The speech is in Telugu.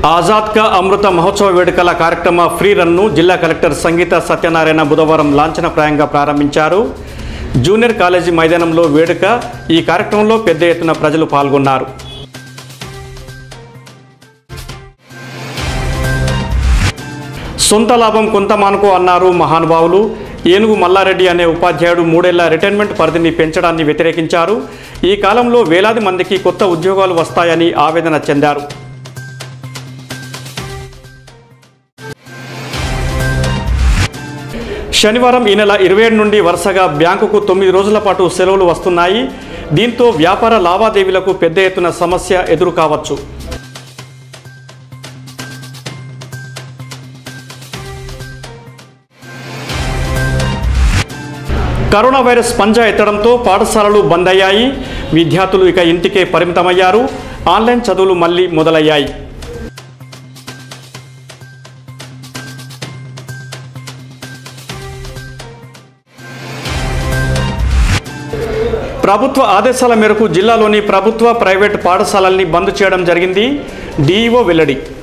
ఆజాద్ కా అమృత మహోత్సవ వేడుకల కార్యక్రమ ఫ్రీ రన్ను జిల్లా కలెక్టర్ సంగీత సత్యనారాయణ బుధవారం లాంఛనప్రాయంగా ప్రారంభించారు జూనియర్ కాలేజీ మైదానంలో వేడుక ఈ కార్యక్రమంలో పెద్ద ఎత్తున ప్రజలు పాల్గొన్నారు సొంత లాభం కొంత మానుకో అన్నారు మహానుభావులు ఏనుగు మల్లారెడ్డి అనే ఉపాధ్యాయుడు మూడేళ్ల రిటైర్మెంట్ పరిధిని పెంచడాన్ని వ్యతిరేకించారు ఈ కాలంలో వేలాది మందికి కొత్త ఉద్యోగాలు వస్తాయని ఆవేదన చెందారు శనివారం ఈ నెల ఇరవై ఏడు నుండి వరుసగా బ్యాంకుకు తొమ్మిది రోజుల పాటు సెలవులు వస్తున్నాయి దీంతో వ్యాపార లావాదేవీలకు పెద్ద ఎత్తున సమస్య ఎదురు కావచ్చు కరోనా వైరస్ పంజా ఎత్తడంతో పాఠశాలలు బంద్ అయ్యాయి విద్యార్థులు ఇక ఇంటికే పరిమితమయ్యారు ఆన్లైన్ చదువులు మళ్ళీ మొదలయ్యాయి ప్రభుత్వ ఆదేశాల మేరకు జిల్లాలోని ప్రభుత్వ ప్రైవేట్ పాఠశాలల్ని బంద్ చేయడం జరిగింది డీఈఓ వెల్లడి